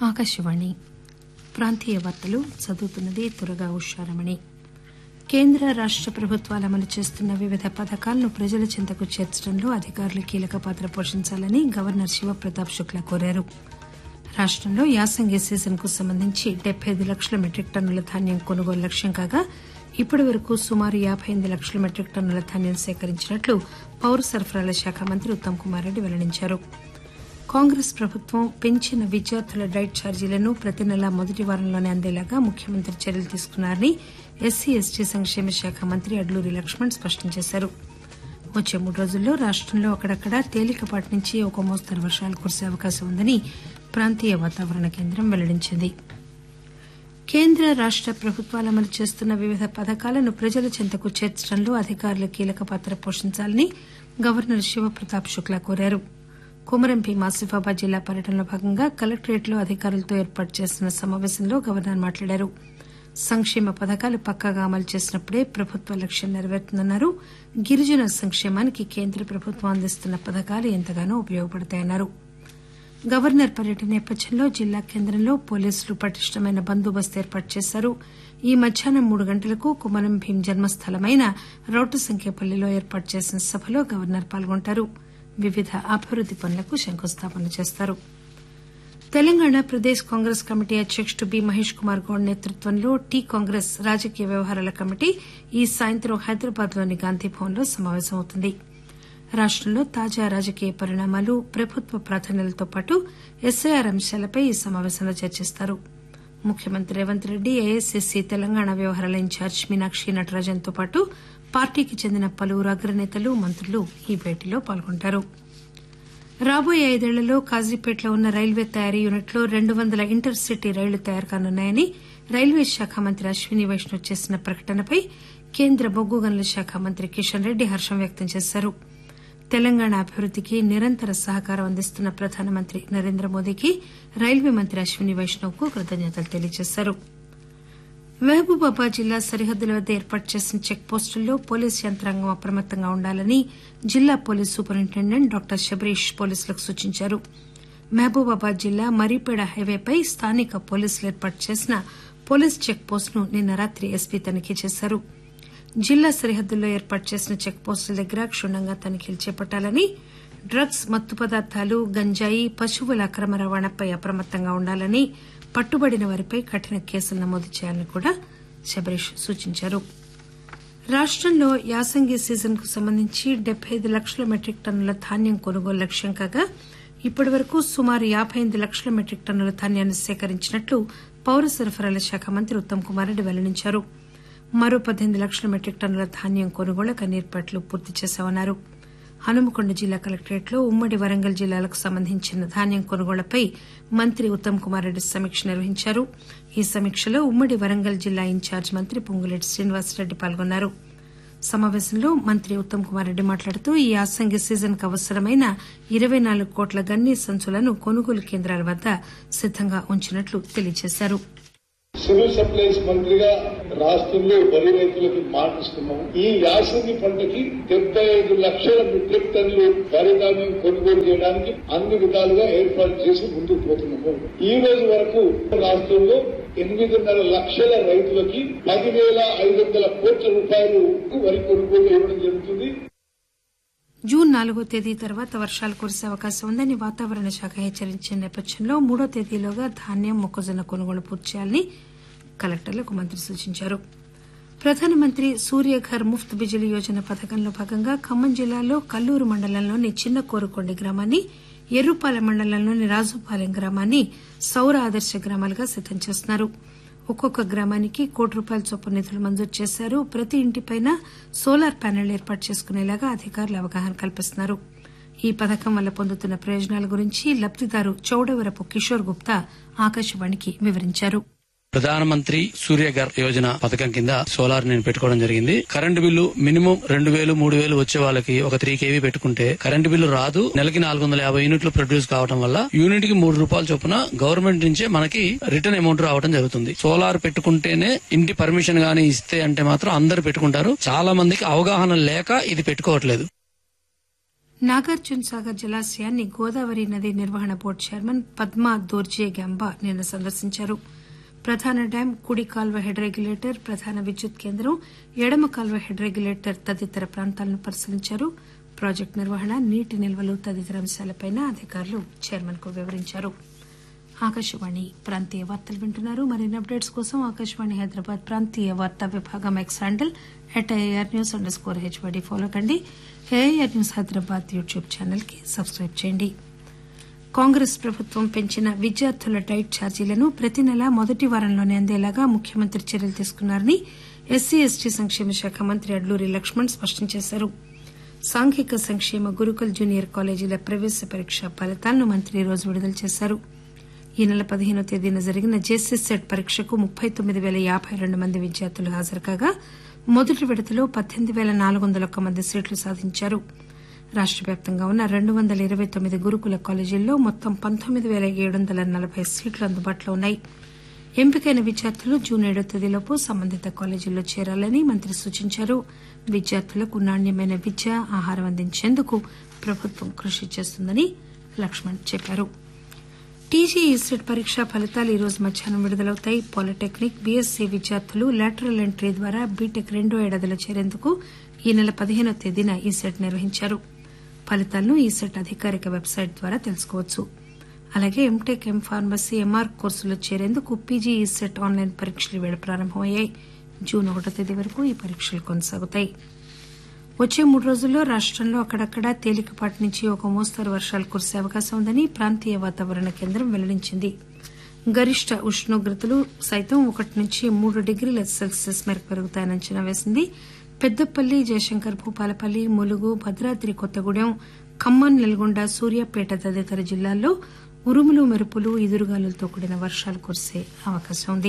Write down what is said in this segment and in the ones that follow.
ఆకాశవాణి ప్రాంతీయ వార్తలు చదువుతున్నది తురగా ఉషారమణి కేంద్ర రాష్ట ప్రభుత్వాలు అమలు చేస్తున్న వివిధ పథకాలను ప్రజల చెంతకు చేర్చడంలో అధికారులు కీలక పాత్ర పోషించాలని గవర్నర్ శివప్రతాప్ శుక్లా కోరారు రాష్టంలో యాసంగి సీజన్ కు సంబంధించి డెబ్బై ఐదు లక్షల మెట్రిక్ టన్నుల ధాన్యం కొనుగోలు లక్ష్యం కాగా ఇప్పటి వరకు సుమారు యాబై ఎనిమిది లక్షల మెట్రిక్ టన్నుల ధాన్యం సేకరించినట్లు పౌర సరఫరాల శాఖ మంత్రి ఉత్తమ్ కుమార్ రెడ్డి వెల్లడించారు కాంగ్రెస్ ప్రభుత్వం పెంచిన విద్యార్థుల డైట్ ఛార్జీలను ప్రతి నెలా మొదటి వారంలోనే అందేలాగా ముఖ్యమంత్రి చర్యలు తీసుకున్నారని ఎస్సీ ఎస్టీ సంక్షేమ శాఖ మంత్రి అడ్లూరి లక్ష్మణ్ స్పష్టం చేశారు వచ్చే మూడు రోజుల్లో రాష్టంలో అక్కడక్కడా తేలికపాటి నుంచి ఒక మోస్తరు వర్షాలు కురిసే అవకాశం ఉందని ప్రాంతీయ వాతావరణ కేంద్రం వెల్లడించింది కేంద్ర రాష్ట ప్రభుత్వాలు అమలు చేస్తున్న వివిధ పథకాలను ప్రజల చెంతకు చేర్చడంలో అధికారులు కీలక పాత్ర పోషించాలని గవర్నర్ శివప్రతాప్ శుక్లా కోరారు కొమరం భీం ఆసిఫాబాద్ జిల్లా పర్యటనలో భాగంగా కలెక్టరేట్ లో అధికారులతో ఏర్పాటు చేసిన సమాపేశంలో గవర్నర్ మాట్లాడారు సంక్షేమ పథకాలు పక్కాగా అమలు చేసినప్పుడే ప్రభుత్వ లక్ష్యం నెరవేరుతుందన్నారు గిరిజన సంక్షేమానికి కేంద్ర ప్రభుత్వం అందిస్తున్న పథకాలు ఎంతగానో ఉపయోగపడతాయన్నారు గవర్నర్ పర్యటన నేపథ్యంలో జిల్లా కేంద్రంలో పోలీసులు పటిష్టమైన బందోబస్తు ఏర్పాటు చేశారు ఈ మధ్యాహ్నం మూడు గంటలకు కుమరం భీం జన్మస్థలమైన రౌటసంఖ్యపల్లిలో ఏర్పాటు చేసిన సభలో గవర్నర్ పాల్గొంటారు వివిధ అభివృద్ది పనులకు శంకుస్థాపన చేస్తారు తెలంగాణ ప్రదేశ్ కాంగ్రెస్ కమిటీ అధ్యకుడు బి మహేష్ కుమార్ గౌడ్ నేతృత్వంలో టీ కాంగ్రెస్ రాజకీయ వ్యవహారాల కమిటీ ఈ సాయంత్రం హైదరాబాద్ లోని గాంధీభవన్లో సమావేశమవుతుంది రాష్టంలో తాజా రాజకీయ పరిణామాలు ప్రభుత్వ ప్రాధాన్యతలతో పాటు ఎస్ఐఆర్ అంశాలపై ఈ సమావేశంలో చర్చిస్తారు ముఖ్యమంత్రి రేవంత్ రెడ్డి ఏఐసిసి తెలంగాణ వ్యవహారాల ఇన్ఛార్జ్ మీనాక్షి నటరాజన్ తో పాటు పార్టీకి చెందిన పలువురు అగ్రనేతలు మంత్రులు ఈ భేటీలో పాల్గొంటారు రాబోయే ఐదేళ్లలో కాజీపేటలో ఉన్న రైల్వే తయారీ యూనిట్లో రెండు వందల ఇంటర్ సిటీ రైళ్లు తయారు కానున్నాయని రైల్వే శాఖ మంత్రి అశ్విని వైష్ణవ్ చేసిన ప్రకటనపై కేంద్ర బొగ్గు గనుల శాఖ మంత్రి కిషన్ రెడ్డి హర్షం వ్యక్తం చేశారు తెలంగాణ అభివృద్దికి నిరంతర సహకారం అందిస్తున్న ప్రధానమంత్రి నరేంద్ర మోదీకి రైల్వే మంత్రి అశ్విని వైష్ణవ్ కు కృతజ్ఞతలు తెలియజేశారు మహబూబాబాద్ జిల్లా సరిహద్దుల వద్ద ఏర్పాటు చేసిన చెక్ పోస్టుల్లో పోలీసు యంత్రాంగం అప్రమత్తంగా ఉండాలని జిల్లా పోలీసు సూపరింటెండెంట్ డాక్టర్ శబరీష్ పోలీసులకు సూచించారు మహబూబాబాద్ జిల్లా మరిపేడ హైవేపై స్థానిక పోలీసులు ఏర్పాటు చేసిన పోలీస్ చెక్ పోస్టును నిన్న రాత్రి ఎస్పీ తనిఖీ చేశారు జిల్లా సరిహద్దుల్లో ఏర్పాటు చేసిన చెక్ పోస్టుల దగ్గర క్షుణ్ణంగా తనిఖీలు చేపట్టాలని డ్రగ్స్ మత్తు పదార్థాలు గంజాయి పశువుల అక్రమ రవాణాపై అప్రమత్తంగా ఉండాలని పట్టుబడిన వారిపై కఠిన కేసులు నమోదు చేయాలని కూడా శబరీష్ సూచించారు రాష్టంలో యాసంగి సీజన్ కు సంబంధించి డెబ్బై ఐదు లక్షల మెట్రిక్ టన్నుల ధాన్యం కొనుగోలు లక్ష్యం కాగా ఇప్పటి వరకు సుమారు యాబై ఎనిమిది లక్షల మెట్రిక్ టన్నుల ధాన్యాన్ని సేకరించినట్లు పౌర సరఫరాల శాఖ మంత్రి ఉత్తమ్ కుమార్ రెడ్డి వెల్లడించారు మరో పద్దెనిమిది లక్షల మెట్రిక్ టన్నుల ధాన్యం కొనుగోళ్లకు అన్ని ఏర్పాట్లు పూర్తి చేశామన్నారు హనుమకొండ జిల్లా కలెక్టరేట్ లో ఉమ్మడి వరంగల్ జిల్లాలకు సంబంధించిన ధాన్యం కొనుగోళ్లపై మంత్రి ఉత్తమ్ కుమార్ రెడ్డి సమీక్ష నిర్వహించారు ఈ సమీక్షలో ఉమ్మడి వరంగల్ జిల్లా ఇన్ఛార్జ్ మంత్రి పొంగులేటి శ్రీనివాసరెడ్డి పాల్గొన్నారు సమావేశంలో మంత్రి ఉత్తమ్ కుమార్ రెడ్డి మాట్లాడుతూ ఈ యాసంగి సీజన్ కు అవసరమైన ఇరవై నాలుగు కోట్ల గన్ని సంచులను కొనుగోలు కేంద్రాల వద్ద సిద్దంగా ఉంచినట్లు తెలియజేశారు సివిల్ సప్లైస్ మంత్రిగా రాష్ట్రంలో వరి రైతులకు మాటిస్తున్నాం ఈ యాసంగి పంటకి డెబ్బై ఐదు లక్షల మెట్రిక్ టన్నులు వరి ధాన్యం కొనుగోలు చేయడానికి అన్ని విధాలుగా ఏర్పాటు చేసి ముందుకు పోతున్నాము ఈ రోజు వరకు రాష్ట్రంలో ఎనిమిదిన్నర లక్షల రైతులకి పదివేల ఐదు వందల కోట్ల రూపాయలు వరి కొనుగోలు ఇవ్వడం జరుగుతుంది జూన్ నాలుగో తేదీ తర్వాత వర్షాలు కురిసే అవకాశం ఉందని వాతావరణ శాఖ హెచ్చరించిన నేపథ్యంలో మూడో తేదీలోగా ధాన్యం మొక్కజొన్న కొనుగోలు పూర్తి చేయాలని కలెక్టర్లకు మంత్రి సూచించారు ప్రధానమంత్రి సూర్యఘర్ ముఫ్త్ బిజిలీ యోజన పథకంలో భాగంగా ఖమ్మం జిల్లాలో కల్లూరు మండలంలోని చిన్న కోరుకొండి గ్రామాన్ని ఎర్రుపాలెం మండలంలోని రాజుపాలెం గ్రామాన్ని సౌర ఆదర్శ గ్రామాలుగా సిద్దం చేస్తున్నారు ఒక్కొక్క గ్రామానికి కోటి రూపాయల చొప్పున నిధులు మంజూరు చేశారు ప్రతి ఇంటిపైన సోలార్ ప్యానెల్ ఏర్పాటు చేసుకునేలాగా అధికారులు అవగాహన కల్పిస్తున్నారు ఈ పథకం వల్ల పొందుతున్న ప్రయోజనాల గురించి లబ్దిదారు చౌడవరపు కిషోర్ గుప్తా ఆకాశవాణికి వివరించారు ప్రధానమంత్రి సూర్యఘర్ యోజన పథకం కింద సోలార్ నేను పెట్టుకోవడం జరిగింది కరెంటు బిల్లు మినిమం రెండు వేలు మూడు వేలు వచ్చే వాళ్ళకి ఒక త్రీ కేవీ పెట్టుకుంటే కరెంటు బిల్లు రాదు నెలకి నాలుగు వందల యాభై యూనిట్లు ప్రొడ్యూస్ కావడం వల్ల యూనిట్ కి మూడు రూపాయల చొప్పున గవర్నమెంట్ నుంచే మనకి రిటర్న్ అమౌంట్ రావడం జరుగుతుంది సోలార్ పెట్టుకుంటేనే ఇంటి పర్మిషన్ గానీ ఇస్తే అంటే మాత్రం అందరు పెట్టుకుంటారు చాలా మందికి అవగాహన లేక ఇది పెట్టుకోవట్లేదు నాగార్జున సాగర్ జలాశయాన్ని గోదావరి నది నిర్వహణ బోర్డు చైర్మన్ పద్మా దోర్జే గ్యాంబా నిన్న సందర్శించారు ప్రధాన డ్యాం కుడి కాల్వ హెడ్ రెగ్యులేటర్ ప్రధాన విద్యుత్ కేంద్రం ఎడమ కాల్వ హెడ్ రెగ్యులేటర్ తదితర ప్రాంతాలను పరిశీలించారు ప్రాజెక్టు నిర్వహణ నీటి నిల్వలు తదితర అంశాలపై అధికారులు చైర్మన్ కు వివరించారు ఆకాశవాణి ప్రాంతీయ వార్తలు వింటున్నారు మరిన్ని అప్డేట్స్ కోసం ఆకాశవాణి హైదరాబాద్ ప్రాంతీయ వార్తా విభాగం X handle at AIR news underscore HYD follow కండి AIR news Hyderabad YouTube channel కి సబ్స్క్రైబ్ చేయండి కాంగ్రెస్ ప్రభుత్వం పెంచిన విద్యార్థుల డైట్ ఛార్జీలను ప్రతి నెలా మొదటి వారంలోనే అందేలాగా ముఖ్యమంత్రి చర్యలు తీసుకున్నారని ఎస్సీ ఎస్టీ సంక్షేమ శాఖ మంత్రి అడ్లూరి లక్ష్మణ్ స్పష్టం చేశారు సాంఘిక సంక్షేమ గురుకుల్ జూనియర్ కాలేజీల ప్రవేశ పరీక్ష ఫలితాలను మంత్రి ఈ రోజు విడుదల చేశారు ఈ నెల పదిహేనో తేదీన జరిగిన జేసీస్ సెట్ పరీక్షకు ముప్పై తొమ్మిది పేల యాబై రెండు మంది విద్యార్థులు హాజరు కాగా మొదటి విడతలో పద్దెనిమిది పేల నాలుగు వందల ఒక్క మంది సీట్లు సాధించారు రాష్ట వ్యాప్తంగా ఉన్న రెండు వందల ఇరవై తొమ్మిది గురుకుల కాలేజీల్లో మొత్తం పంతొమ్మిది పేల ఏడు వందల నలబై సీట్లు అందుబాటులో ఉన్నాయి ఎంపికైన విద్యార్థులు జూన్ ఏడో తేదీలోపు సంబంధిత కాలేజీల్లో చేరాలని మంత్రి సూచించారు విద్యార్థులకు నాణ్యమైన విద్య ఆహారం అందించేందుకు ప్రభుత్వం కృషి చేస్తుందని లక్ష్మణ్ చెప్పారు టీజీఈ సెట్ పరీక్ష ఫలితాలు ఈ రోజు మధ్యాహ్నం విడుదలవుతాయి పాలిటెక్నిక్ బీఎస్సీ విద్యార్థులు లాటరల్ ఎంట్రీ ద్వారా బీటెక్ రెండో ఏడాదిలో చేరేందుకు ఈ నెల పదిహేనో తేదీన ఈ సెట్ నిర్వహించారు ఫలితాలను ఈ సెట్ అధికారిక వెబ్సైట్ ద్వారా తెలుసుకోవచ్చు అలాగే ఎంటెక్ ఎం ఫార్మసీ ఎంఆర్ కోర్సులో చేరేందుకు పీజీఈ సెట్ ఆన్లైన్ పరీక్షలు వేళ ప్రారంభమయ్యాయి జూన్ ఒకటో తేదీ వరకు ఈ పరీక్షలు కొనసాగుతాయి వచ్చే మూడు రోజుల్లో రాష్టంలో అక్కడక్కడా తేలికపాటి నుంచి ఒక మోస్తరు వర్షాలు కురిసే అవకాశం ఉందని ప్రాంతీయ వాతావరణ కేంద్రం వెల్లడించింది గరిష్ట ఉష్ణోగ్రతలు సైతం ఒకటి నుంచి మూడు డిగ్రీల సెల్సియస్ మేరకు పెరుగుతాయని అంచనా వేసింది పెద్దపల్లి జయశంకర్ భూపాలపల్లి ములుగు భద్రాద్రి కొత్తగూడెం ఖమ్మం నల్గొండ సూర్యాపేట తదితర జిల్లాల్లో ఉరుములు మెరుపులు ఈదురుగాలులతో కూడిన వర్షాలు కురిసే అవకాశం ఉంది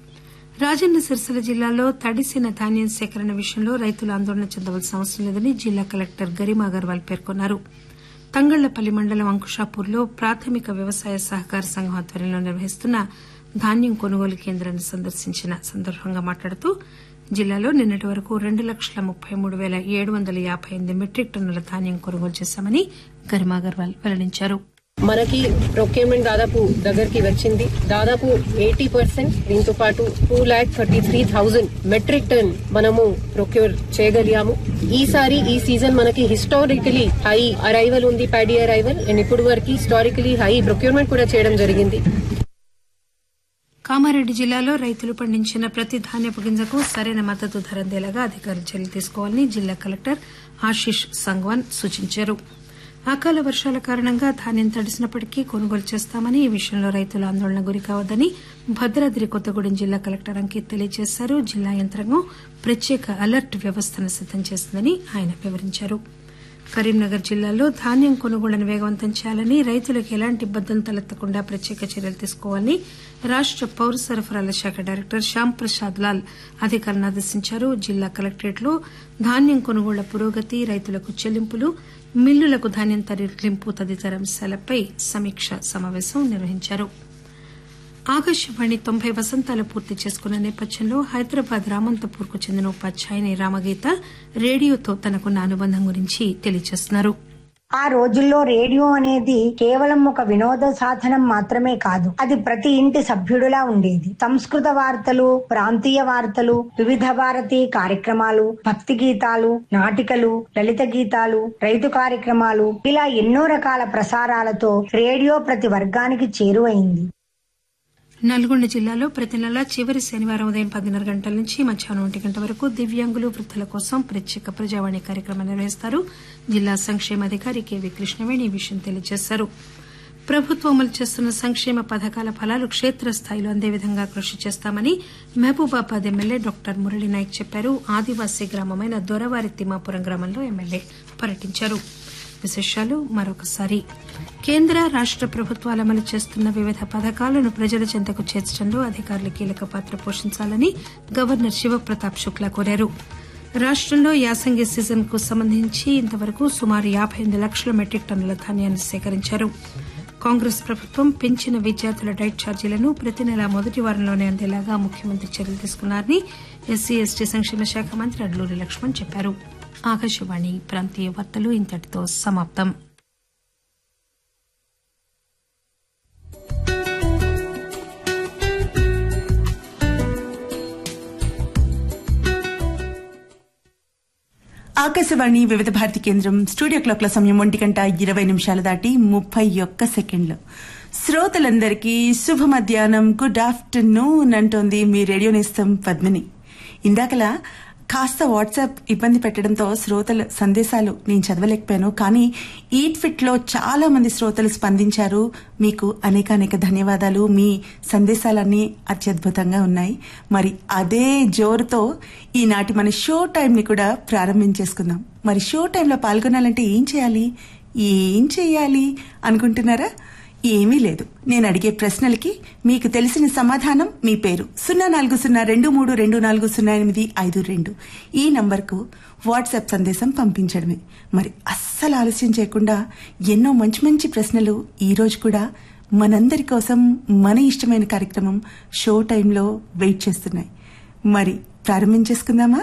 రాజన్న సిరిసిల్ల జిల్లాలో తడిసిన ధాన్యం సేకరణ విషయంలో రైతులు ఆందోళన చెందవలసిన అవసరం లేదని జిల్లా కలెక్టర్ గరిమా అగర్వాల్ పేర్కొన్నారు తంగళ్లపల్లి మండలం అంకుషాపూర్లో ప్రాథమిక వ్యవసాయ సహకార సంఘం ఆధ్వర్యంలో నిర్వహిస్తున్న ధాన్యం కొనుగోలు కేంద్రాన్ని సందర్శించిన సందర్భంగా మాట్లాడుతూ జిల్లాలో నిన్నటి వరకు రెండు లక్షల ముప్పై మూడు పేల ఏడు వందల యాబై ఎనిమిది మెట్రిక్ టన్నుల ధాన్యం కొనుగోలు చేశామని గరిమా అగర్వాల్ వెల్లడించారు మనకి ప్రొక్యూర్మెంట్ దాదాపు దగ్గరికి వచ్చింది దాదాపు ఎయిటీ పర్సెంట్ దీంతో పాటు two lakh thirty three thousand metric ton మనము ప్రొక్యూర్ చేయగలిగాము ఈసారి ఈ సీజన్ మనకి హిస్టారికలీ హై అరైవల్ ఉంది ప్యాడీ అరైవల్ అండ్ ఇప్పుడు వరకు హిస్టారికలీ హై ప్రొక్యూర్మెంట్ కూడా చేయడం జరిగింది కామారెడ్డి జిల్లాలో రైతులు పండించిన ప్రతి ధాన్యపు గింజకు సరైన మద్దతు ధర అందేలాగా అధికారులు చర్యలు తీసుకోవాలని జిల్లా కలెక్టర్ ఆశిష్ సంగ్వాన్ సూచించారు అకాల వర్షాల కారణంగా ధాన్యం తడిసినప్పటికీ కొనుగోలు చేస్తామని ఈ విషయంలో రైతులు ఆందోళన గురి కావద్దని భద్రాద్రి కొత్తగూడెం జిల్లా కలెక్టర్ అంకిత్ తెలియజేశారు జిల్లా యంత్రాంగం ప్రత్యేక అలర్ట్ వ్యవస్థను సిద్దం చేసిందని ఆయన వివరించారు కరీంనగర్ జిల్లాలో ధాన్యం కొనుగోళ్లను వేగవంతం చేయాలని రైతులకు ఎలాంటి ఇబ్బందులు తలెత్తకుండా ప్రత్యేక చర్యలు తీసుకోవాలని రాష్ట పౌర సరఫరాల శాఖ డైరెక్టర్ శ్యామ్ ప్రసాద్ లాల్ అధికారులను ఆదేశించారు జిల్లా కలెక్టరేట్లో ధాన్యం కొనుగోళ్ల పురోగతి రైతులకు చెల్లింపులు మిల్లులకు ధాన్యం తరలింపు తదితర అంశాలపై సమీక్ష సమావేశం నిర్వహించారు ఆకాశవాణి తొంభై వసంతాలు పూర్తి చేసుకున్న నేపథ్యంలో హైదరాబాద్ రామంతపూర్ కు చెందిన ఉపాధ్యాయుని రామగీత రేడియోతో తనకున్న అనుబంధం గురించి తెలియజేస్తున్నారు ఆ రోజుల్లో రేడియో అనేది కేవలం ఒక వినోద సాధనం మాత్రమే కాదు అది ప్రతి ఇంటి సభ్యుడిలా ఉండేది సంస్కృత వార్తలు ప్రాంతీయ వార్తలు వివిధ భారతి కార్యక్రమాలు భక్తి గీతాలు నాటికలు లలిత గీతాలు రైతు కార్యక్రమాలు ఇలా ఎన్నో రకాల ప్రసారాలతో రేడియో ప్రతి వర్గానికి చేరువైంది నల్గొండ జిల్లాలో ప్రతి నెల చివరి శనివారం ఉదయం పదిన్నర గంటల నుంచి మధ్యాహ్నం ఒంటి గంట వరకు దివ్యాంగులు వృద్ధుల కోసం ప్రత్యేక ప్రజావాణి కార్యక్రమం నిర్వహిస్తారు జిల్లా సంక్షేమాధికారి కెవి కృష్ణవేణి ఈ విషయం తెలియజేశారు ప్రభుత్వం అమలు చేస్తున్న సంక్షేమ పథకాల ఫలాలు క్షేత్రస్థాయిలో అందే విధంగా కృషి చేస్తామని మహబూబాబాద్ ఎమ్మెల్యే డాక్టర్ మురళీ నాయక్ చెప్పారు ఆదివాసీ గ్రామమైన దొరవారి తిమ్మాపురం గ్రామంలో ఎమ్మెల్యే పర్యటించారు విశేషాలు మరొకసారి కేంద్ర రాష్ట ప్రభుత్వాలు అమలు చేస్తున్న వివిధ పథకాలను ప్రజల చెంతకు చేర్చడంలో అధికారులు కీలక పాత్ర పోషించాలని గవర్నర్ శివప్రతాప్ శుక్లా కోరారు రాష్టంలో యాసంగి సీజన్ కు సంబంధించి ఇంతవరకు సుమారు యాబై ఎనిమిది లక్షల మెట్రిక్ టన్నుల ధాన్యాన్ని సేకరించారు కాంగ్రెస్ ప్రభుత్వం పెంచిన విద్యార్థుల డైట్ ఛార్జీలను ప్రతి నెల మొదటి వారంలోనే అందేలాగా ముఖ్యమంత్రి చర్యలు తీసుకున్నారని ఎస్సీ ఎస్టీ సంక్షేమ శాఖ మంత్రి అడ్లూరి లక్ష్మణ్ చెప్పారు ఆకాశవాణి ప్రాంతీయ వార్తలు ఇంతటితో సమాప్తం ఆకాశవాణి వివిధ భారతి కేంద్రం స్టూడియో క్లాక్ల సమయం ఒంటి గంట ఇరవై నిమిషాలు దాటి ముప్పై ఒక్క సెకండ్లు శ్రోతలందరికీ శుభ మధ్యాహ్నం గుడ్ ఆఫ్టర్నూన్ అంటోంది మీ రేడియో నేస్తం పద్మిని ఇందాకలా కాస్త వాట్సాప్ ఇబ్బంది పెట్టడంతో శ్రోతల సందేశాలు నేను చదవలేకపోయాను కానీ ఈట్ ఫిట్ లో చాలా మంది శ్రోతలు స్పందించారు మీకు అనేక అనేక ధన్యవాదాలు మీ సందేశాలన్నీ అత్యద్భుతంగా ఉన్నాయి మరి అదే జోరుతో ఈనాటి మన షో టైం ని కూడా ప్రారంభించేసుకుందాం మరి షో టైంలో పాల్గొనాలంటే ఏం చేయాలి ఏం చేయాలి అనుకుంటున్నారా ఏమీ లేదు నేను అడిగే ప్రశ్నలకి మీకు తెలిసిన సమాధానం మీ పేరు సున్నా నాలుగు సున్నా రెండు మూడు రెండు నాలుగు సున్నా ఎనిమిది ఐదు రెండు ఈ నంబర్కు వాట్సాప్ సందేశం పంపించడమే మరి అస్సలు ఆలస్యం చేయకుండా ఎన్నో మంచి మంచి ప్రశ్నలు ఈ రోజు కూడా మనందరి కోసం మన ఇష్టమైన కార్యక్రమం షో టైంలో వెయిట్ చేస్తున్నాయి మరి ప్రారంభించేసుకుందామా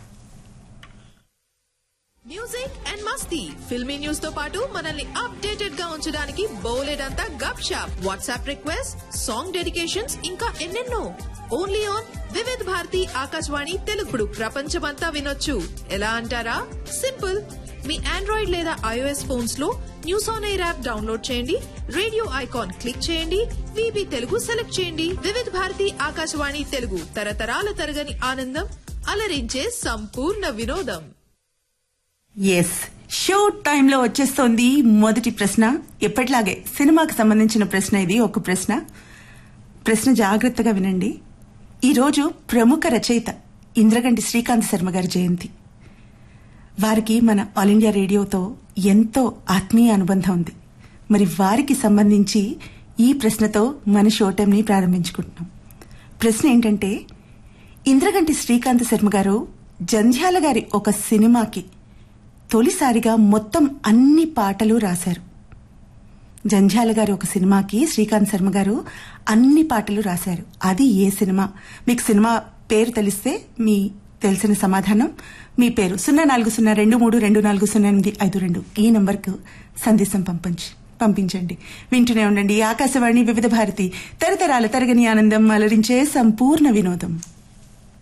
మ్యూజిక్ అండ్ మస్తీ ఫిల్మీ న్యూస్ తో పాటు మనల్ని అప్డేటెడ్ గా ఉంచడానికి బోలెడంతా గప్ షాప్ వాట్సాప్ రిక్వెస్ట్ సాంగ్ డెడికేషన్స్ ఇంకా ఎన్నెన్నో ఓన్లీ ఆన్ వివిధ్ భారతి ఆకాశవాణి తెలుగుడు ప్రపంచమంతా వినొచ్చు ఎలా అంటారా సింపుల్ మీ ఆండ్రాయిడ్ లేదా ఐఓఎస్ ఫోన్స్ లో news on air app download చేయండి రేడియో ఐకాన్ క్లిక్ చేయండి విబి తెలుగు సెలెక్ట్ చేయండి వివిధ భారతి ఆకాశవాణి తెలుగు తరతరాల తరగని ఆనందం అలరించే సంపూర్ణ వినోదం ఎస్ షో టైంలో వచ్చేస్తోంది మొదటి ప్రశ్న ఎప్పటిలాగే సినిమాకి సంబంధించిన ప్రశ్న ఇది ఒక ప్రశ్న ప్రశ్న జాగ్రత్తగా వినండి ఈరోజు ప్రముఖ రచయిత ఇంద్రగంటి శ్రీకాంత్ శర్మ గారి జయంతి వారికి మన ఆల్ ఇండియా రేడియోతో ఎంతో ఆత్మీయ అనుబంధం ఉంది మరి వారికి సంబంధించి ఈ ప్రశ్నతో మన షో టైంని ప్రారంభించుకుంటున్నాం ప్రశ్న ఏంటంటే ఇంద్రగంటి శ్రీకాంత్ శర్మ గారు జంధ్యాల గారి ఒక సినిమాకి తొలిసారిగా మొత్తం అన్ని పాటలు రాశారు జంధ్యాల గారి ఒక సినిమాకి శ్రీకాంత్ శర్మ గారు అన్ని పాటలు రాశారు అది ఏ సినిమా మీకు సినిమా పేరు తెలిస్తే మీ తెలిసిన సమాధానం మీ పేరు సున్నా నాలుగు సున్నా రెండు మూడు రెండు నాలుగు సున్నా ఎనిమిది ఐదు రెండు ఈ నంబర్కు సందేశం పంపించి పంపించండి వింటూనే ఉండండి ఆకాశవాణి వివిధ భారతి తరతరాల తరగని ఆనందం అలరించే సంపూర్ణ వినోదం